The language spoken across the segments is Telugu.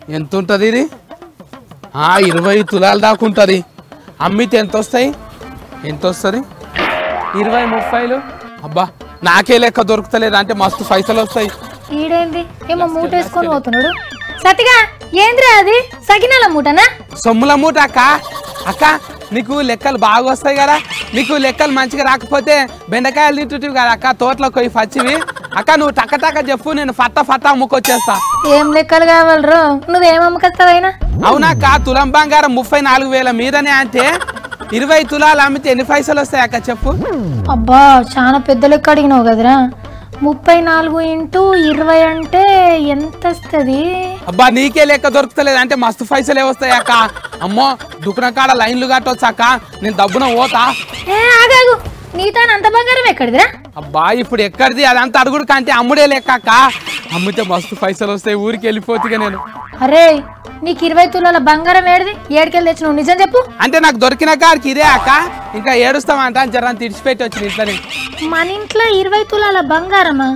ఎంత ఉంటుంది ఇది ఆ, ఇరవై తులాలు దాకా ఉంటుంది అమ్మితే ఎంత వస్తాయి ఎంత వస్తుంది ఇరవై ముప్పైలు అబ్బా నాకే లెక్క దొరుకుతలేదు అంటే మస్తు పైసలు వస్తాయి ఈడేంది ఏమో మూట వేసుకొని పోతున్నాడు సతిగా ఏంద్రా అది సకినాల మూటనా సొమ్ముల మూట అక్క అక్క నీకు లెక్కలు బాగా వస్తాయి కదా నీకు లెక్కలు మంచిగా రాకపోతే బెండకాయలు తింటుంటివి కదా అక్క తోటలోకి పోయి పచ్చివి అక్క నువ్వు టక్క టక్క చెప్పు నేను ఫట్ట ఫట్ట అమ్ముకొచ్చేస్తా ఏం లెక్కలు కావాలరు నువ్వేం అమ్మకస్తావైనా అవునక్క తులం బంగారం ముప్పై నాలుగు వేల మీదనే అంటే ఇరవై తులాలు అమ్మితే ఎన్ని పైసలు వస్తాయి అక్క చెప్పు అబ్బా చాలా పెద్ద లెక్క అడిగినావు కదరా ముప్పై నాలుగు ఇంటూ ఇరవై అంటే ఎంత వస్తుంది అబ్బా నీకే లెక్క దొరుకుతలేదు అంటే మస్తు పైసలే వస్తాయి అక్క అమ్మో దుకాణం కాడ లైన్లు కట్టొచ్చు అక్క నేను దబ్బున పోతా ఏ ఆగాగు నీతో అంత బంగారం ఎక్కడిదిరా అబ్బా ఇప్పుడు ఎక్కడిది అదంతా అడుగుడు కంటే అమ్ముడే లెక్క అక్క అమ్మితే మస్తు పైసలు వస్తాయి ఊరికి వెళ్ళిపోతుగా నేను అరే నీకు ఇరవై తులాల బంగారం ఏడిది ఏడుకెళ్ళి తెచ్చి నువ్వు నిజం చెప్పు అంటే నాకు దొరికిన కాడికి ఇదే అక్క ఇంకా ఏడుస్తామంట అని జర తిడిచిపెట్టి వచ్చిన ఇంట్లోనే మన ఇంట్లో ఇరవై తులాల బంగారమా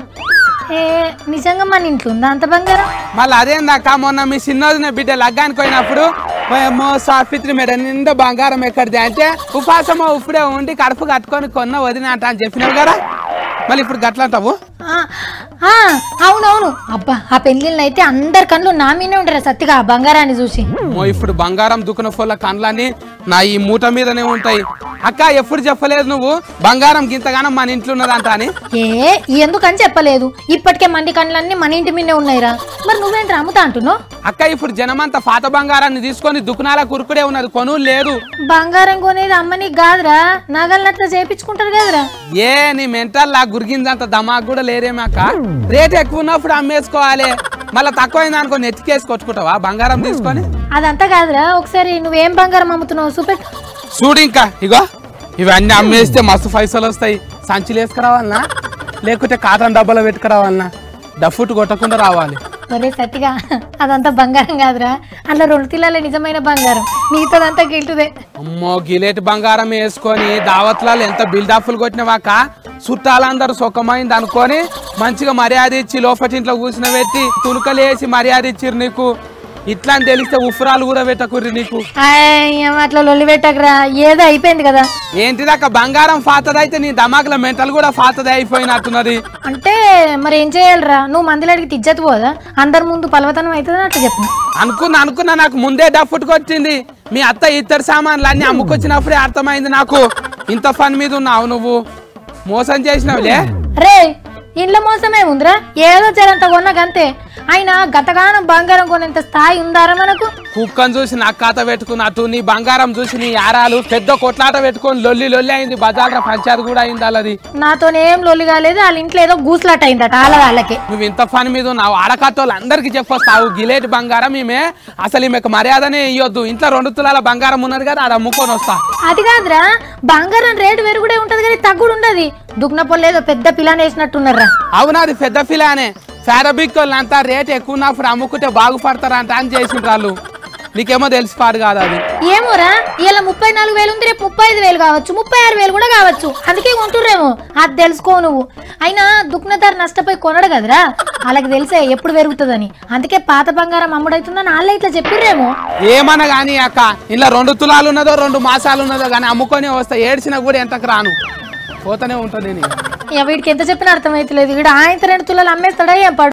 ఏ నిజంగా మన ఇంట్లో ఉందా అంత బంగారం మళ్ళీ అదేందక్క మొన్న మీ చిన్నదిన బిడ్డ లగ్గానికి పోయినప్పుడు ఏమో సాఫిత్రి మేడ నిండా బంగారం ఎక్కడిది అంటే ఉపాసమో ఇప్పుడే ఉండి కడుపు కట్టుకొని కొన్న వదిన అంట అని చెప్పినావు కదా మళ్ళీ ఇప్పుడు గట్ల అంటావు ఆ, ఆ, అవునవును అబ్బా ఆ పెళ్ళిళ్ళు అయితే అందరి కళ్ళు నా మీదే ఉంటారా సత్తిగా ఆ బంగారాన్ని చూసి అమ్మో ఇప్పుడు బంగారం దుకున ఫోన్ల కండ్లన్నీ నా ఈ మూట మీదనే ఉంటాయి అక్క ఎప్పుడు చెప్పలేదు నువ్వు బంగారం గింతగానం మన ఇంట్లో ఉన్నదంట అని ఏ ఎందుకని చెప్పలేదు ఇప్పటికే మంది కళ్ళన్నీ మన ఇంటి మీదే ఉన్నాయిరా మరి నువ్వేంటి అమ్ముతా అంటున్నావు అక్క ఇప్పుడు జనమంతా పాత బంగారాన్ని తీసుకొని దుకునాల కురుకుడే ఉన్నది కొను లేదు బంగారం కొనేది అమ్మని కాదురా నగలు అట్లా చేపించుకుంటారు కదరా ఏ నీ మెంటల్ లా గురిగిందంత దమాక్ కూడా లేదేమో అక్క రేట్ ఎక్కువ ఉన్నప్పుడు అమ్మేసుకోవాలి మళ్ళీ తక్కువైంది అనుకో నెత్తికేసి కొట్టుకుంటావా బంగారం తీసుకొని అదంతా కాదురా ఒకసారి నువ్వేం బంగారం అమ్ముతున్నావు చూపెట్టు చూడు ఇంకా ఇగో ఇవన్నీ అమ్మేస్తే మస్తు పైసలు వస్తాయి సంచులు వేసుకురావాలనా లేకుంటే కాటన్ డబ్బాలో పెట్టుకురావాలనా డఫుట్ కొట్టకుండా రావాలి ఒరే సత్తిగా అదంతా బంగారం కాదురా అలా రెండు తిల్లాలే నిజమైన బంగారం మిగతాదంతా గిల్టుదే అమ్మో గిలేటి బంగారం వేసుకొని దావత్లలో ఎంత బిల్డప్లు కొట్టినవాక చుట్టాలందరూ సుఖమైంది అనుకొని మంచిగా మర్యాద ఇచ్చి లోపటింట్లో కూర్చుని పెట్టి తునుకలు వేసి మర్యాద ఇచ్చిర్రు నీకు ఇట్లా అని తెలిస్తే ఉఫ్రాలు కూడా పెట్టకుర్రి నీకు అయ్య, అట్లా లొల్లి పెట్టకరా ఏదో అయిపోయింది కదా ఏంటిదాక బంగారం ఫాతదైతే నీ దమాకుల మెంటల్ కూడా ఫాతదే అయిపోయినట్టున్నది అంటే మరి ఏం చేయాలిరా నువ్వు మందులు అడిగి తిజ్జత్ పోదా అందరి ముందు పలవతనం అవుతుందని అట్లా చెప్పు అనుకున్నా అనుకున్నా నాకు ముందే డఫుట్ కొట్టింది మీ అత్త ఇద్దరు సామాన్లు అన్ని అమ్ముకొచ్చినప్పుడే అర్థమైంది నాకు ఇంత పని మీద ఉన్నావు నువ్వు మోసం చేసినావులే రే ఇంట్లో మోసమే ఉందిరా ఏదో జరంత కొన్నాకంతే అయినా గతగానం బంగారం కొనేంత స్థాయి ఉందారా మనకు కుక్కను చూసి నా ఖాతా పెట్టుకున్నట్టు నీ బంగారం చూసి నీ యారాలు పెద్ద కొట్లాట పెట్టుకొని లొల్లి లొల్లి అయింది బజార్లో పంచాయతీ కూడా అయింది అలాది నాతోనేం లొల్లి కాలేదు వాళ్ళ ఇంట్లో ఏదో గూసులాట అయిందట వాళ్ళ వాళ్ళకి నువ్వు ఇంత పని మీద ఉన్నావు ఆడకత్తోళ్ళు అందరికి చెప్పొస్తావు గిలేటి బంగారం ఈమె అసలు ఈమెకు మర్యాదనే ఇవ్వద్దు ఇంట్లో రెండు తులాల బంగారం ఉన్నది కదా అది అమ్ముకొని వస్తా అది కాదురా బంగారం రేటు పెరుగుడే ఉంటది కానీ తగ్గుడు ఉండదు దుగ్న పొల్లేదో పెద్ద పిల్లని వేసినట్టున్నారా అవునా అది పెద్ద ఫిలానే ఫారబిక్ వాళ్ళు అంతా రేట్ ఎక్కువ ఉన్నప్పుడు అమ్ముకుంటే బాగుపడతారంట అని చేసిండ్రు వాళ్ళు నీకేమో తెలిసిపాడు కాదు అది ఏమోరా ఇలా ముప్పై నాలుగు వేలు ఉంది రేపు ముప్పై ఐదు వేలు కావచ్చు ముప్పై ఆరు వేలు కూడా కావచ్చు అందుకే కొంటుర్రేమో అది తెలుసుకో నువ్వు అయినా దుక్నదారు నష్టపోయి కొనడు కదరా వాళ్ళకి తెలిసే ఎప్పుడు పెరుగుతుందని అందుకే పాత బంగారం అమ్ముడైతుందని వాళ్ళే ఇట్లా చెప్పిర్రేమో ఏమన్నా కానీ అక్క ఇలా రెండు తులాలు ఉన్నదో రెండు మాసాలు ఉన్నదో కానీ అమ్ముకొని వస్తా ఏడ్చినా కూడా ఎంతకు రాను పోతూనే ఉంటుంది నేను ఇక వీడికి ఎంత చెప్పినా అర్థమైతలేదు వీడు ఆయన రెండు తులాలు అమ్మేస్తాడా ఏం పడు